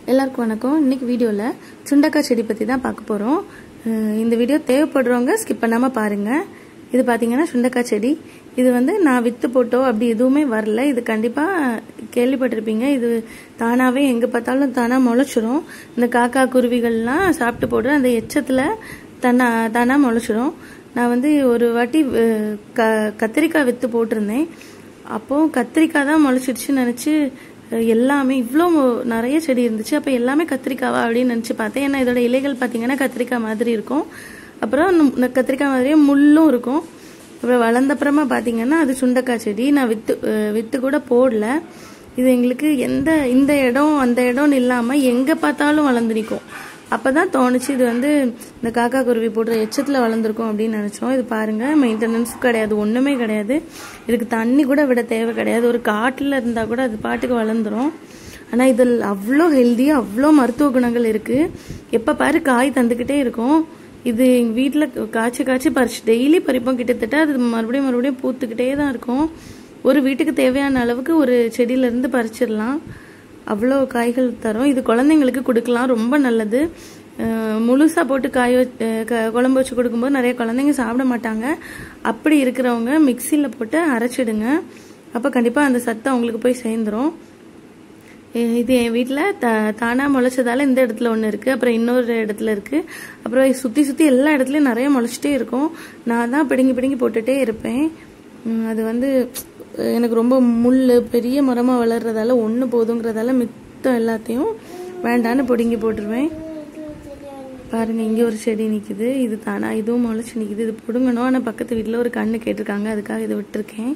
எல்லாருக்கும் வணக்கம் இன்னைக்கு வீடியோவில் சுண்டக்காய் செடி பற்றி தான் பார்க்க போகிறோம் இந்த வீடியோ தேவைப்படுறவங்க ஸ்கிப் பண்ணாமல் பாருங்கள் இது பார்த்தீங்கன்னா சுண்டக்காய் செடி இது வந்து நான் வித்து போட்டோ அப்படி எதுவுமே வரல இது கண்டிப்பாக கேள்விப்பட்டிருப்பீங்க இது தானாகவே எங்கே பார்த்தாலும் தானாக முளைச்சிரும் இந்த காக்கா குருவிகள்லாம் சாப்பிட்டு போடுற அந்த எச்சத்தில் தன்னா தானாக முளைச்சிரும் நான் வந்து ஒரு வாட்டி அஹ், க கத்திரிக்காய் வித்து போட்டிருந்தேன் அப்போ கத்திரிக்காய் தான் முளைச்சிடுச்சுன்னு நினச்சி எல்லாமே இவ்வளோ நிறைய செடி இருந்துச்சு அப்போ எல்லாமே கத்திரிக்காவா அப்படின்னு நினச்சி பார்த்தேன் ஏன்னா இதோட இலைகள் பார்த்தீங்கன்னா கத்திரிக்காய் மாதிரி இருக்கும் அப்புறம் இந்த- இந்த கத்திரிக்காய் மாதிரியே முள்ளும் இருக்கும் அப்புறம் வளர்ந்தப்புறமா பார்த்தீங்கன்னா அது சுண்டக்காய் செடி நான் வித்து அஹ், வித்து கூட போடல இது எங்களுக்கு எந்த இந்த இடம் அந்த இடம்னு இல்லாமல் எங்கே பார்த்தாலும் வளர்ந்து நிற்கும் அப்போ தான் தோணுச்சு இது வந்து இந்த காக்கா குருவி போடுற எச்சத்தில் வளர்ந்துருக்கும் அப்படின்னு நினச்சோம் இது பாருங்கள் மெயின்டெனன்ஸ் கிடையாது ஒன்றுமே கிடையாது இதுக்கு தண்ணி கூட விட தேவை கிடையாது ஒரு காட்டில் இருந்தால் கூட அது பாட்டுக்கு வளர்ந்துரும் ஆனால் இதில் அவ்வளோ ஹெல்தி அவ்வளோ மருத்துவ குணங்கள் இருக்குது எப்போ பாரு காய் தந்துக்கிட்டே இருக்கும் இது எங்கள் வீட்டில் காய்ச்சி காய்ச்சி பறிச்சு டெய்லி பறிப்போம் கிட்டத்தட்ட அது மறுபடியும் மறுபடியும் பூத்துக்கிட்டே தான் இருக்கும் ஒரு வீட்டுக்கு தேவையான அளவுக்கு ஒரு செடியிலேருந்து பறிச்சிடலாம் அவ்வளோ காய்கள் தரும் இது குழந்தைங்களுக்கு கொடுக்கலாம் ரொம்ப நல்லது அஹ் முழுசா போட்டு காய வச்- அஹ் க- குழம்பு வச்சு கொடுக்கும்போது நிறைய குழந்தைங்க சாப்பிட மாட்டாங்க அப்படி இருக்கிறவங்க மிக்சியில் போட்டு அரைச்சிடுங்க அப்போ கண்டிப்பாக அந்த சத்து அவங்களுக்கு போய் சேர்ந்துரும் அஹ் இது என் வீட்டில் த தானாக முளைச்சதால இந்த இடத்துல ஒன்று இருக்குது அப்புறம் இன்னொரு இடத்துல இருக்குது அப்புறம் சுற்றி சுற்றி எல்லா இடத்துலையும் நிறைய முளைச்சிட்டே இருக்கும் நான் தான் பிடுங்கி பிடுங்கி போட்டுட்டே இருப்பேன் உம் அது வந்து அஹ் எனக்கு ரொம்ப முள் பெரிய மரமாக வளர்றதால ஒன்று போதுங்கிறதால மித்தம் எல்லாத்தையும் வேண்டான்னு பிடுங்கி போட்டுருவேன் பாருங்க இங்கே ஒரு செடி நிற்குது இது தானா இதுவும் முளைச்சி நிற்குது இது பிடுங்கணும் ஆனால் பக்கத்து வீட்டில் ஒரு கண்ணு கேட்டிருக்காங்க அதுக்காக இதை விட்டுருக்கேன்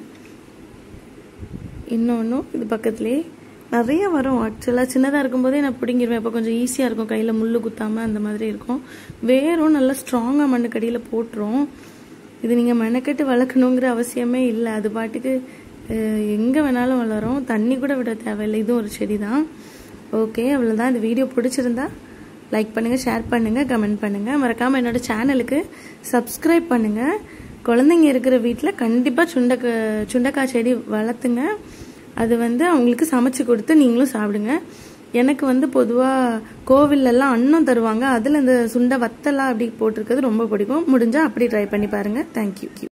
இன்னொன்றும் இது பக்கத்துலேயே நிறைய வரும் ஆக்சுவலாக சின்னதாக இருக்கும்போதே நான் பிடுங்கிடுவேன் அப்போ கொஞ்சம் ஈஸியாக இருக்கும் கையில் முள்ளு குத்தாமல் அந்த மாதிரி இருக்கும் வேரும் நல்லா ஸ்ட்ராங்காக மண்ணுக்கடியில் போட்டுரும் இது நீங்கள் மெனக்கெட்டு வளர்க்கணுங்கிற அவசியமே இல்லை அது பாட்டுக்கு எங்கே வேணாலும் வளரும் தண்ணி கூட விட தேவையில்லை இதுவும் ஒரு செடி தான் ஓகே அவ்வளோதான் இந்த வீடியோ பிடிச்சிருந்தா லைக் பண்ணுங்கள் ஷேர் பண்ணுங்கள் கமெண்ட் பண்ணுங்கள் மறக்காமல் என்னோட சேனலுக்கு சப்ஸ்கிரைப் பண்ணுங்கள் குழந்தைங்க இருக்கிற வீட்டில் கண்டிப்பாக சுண்டக்க சுண்டக்காய் செடி வளர்த்துங்க அது வந்து அவங்களுக்கு சமைச்சு கொடுத்து நீங்களும் சாப்பிடுங்க எனக்கு வந்து பொதுவாக கோவில்லலாம் அன்னம் தருவாங்க அதில் இந்த சுண்டை வத்தலா அப்படி போட்டிருக்கிறது ரொம்ப பிடிக்கும் முடிஞ்சால் அப்படி ட்ரை பண்ணி பாருங்கள் தேங்க்யூ